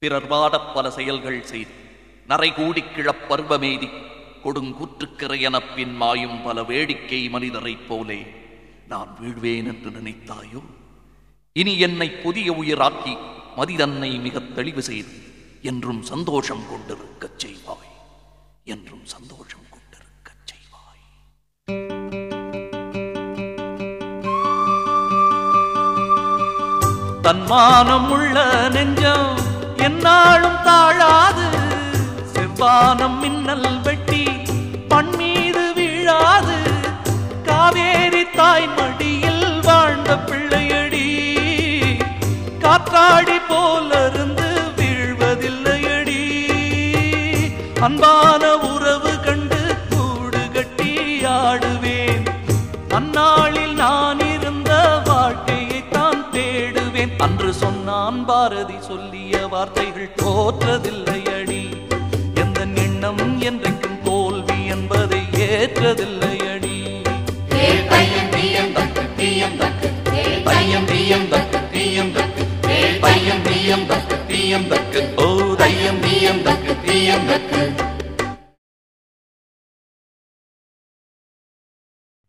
பிறர் வாடப் பல செயல்கள் செய்து நரை கூடிக் கிழப் பருவமேதி கொடுங்கூற்றுக்கிறையெனப் பின் மாயும் பல வேடிக்கை மனிதரைப் போலே நான் வீழ்வேன் என்று நினைத்தாயோ இனி என்னை புதிய உயிராக்கி மதிதன்னை மிகத் தெளிவு செய்து என்றும் சந்தோஷம் கொண்டிருக்கச் செய்வாய் என்றும் சந்தோஷம் கொண்டிருக்கச் செய்வாய் தன்மானம் உள்ள நெஞ்சம் என்னாலும் தாழாது செவ்வானம் மின்னல் வெட்டி பண்மீது வீழாது காவேரி தாய் மடியில் வாழ்ந்த பிள்ளையடி காற்றாடி போலருந்து வீழ்வதில்லையடி அன்பான உறவு கண்டு கூடு கட்டி ஆடுவேன் அந்நாளில் நான் இருந்த வாழ்க்கையை தான் தேடுவேன் அன்று சொன்னான் பாரதி சொல்லிய வார்த்தைகள் தோற்றதில்லையடி எந்த எண்ணம் என்றைக்கும் தோல்வி என்பதை ஏற்றதில்லையடி பையன் பிஎம் தக்கு பிஎம் தக்கு பையம் பியம் தக்கு பியம் தக்கு பையம் பியம் தக்கு பியம் தக்கு ஓ தையம் பியம் தக்கு பியம் தக்கு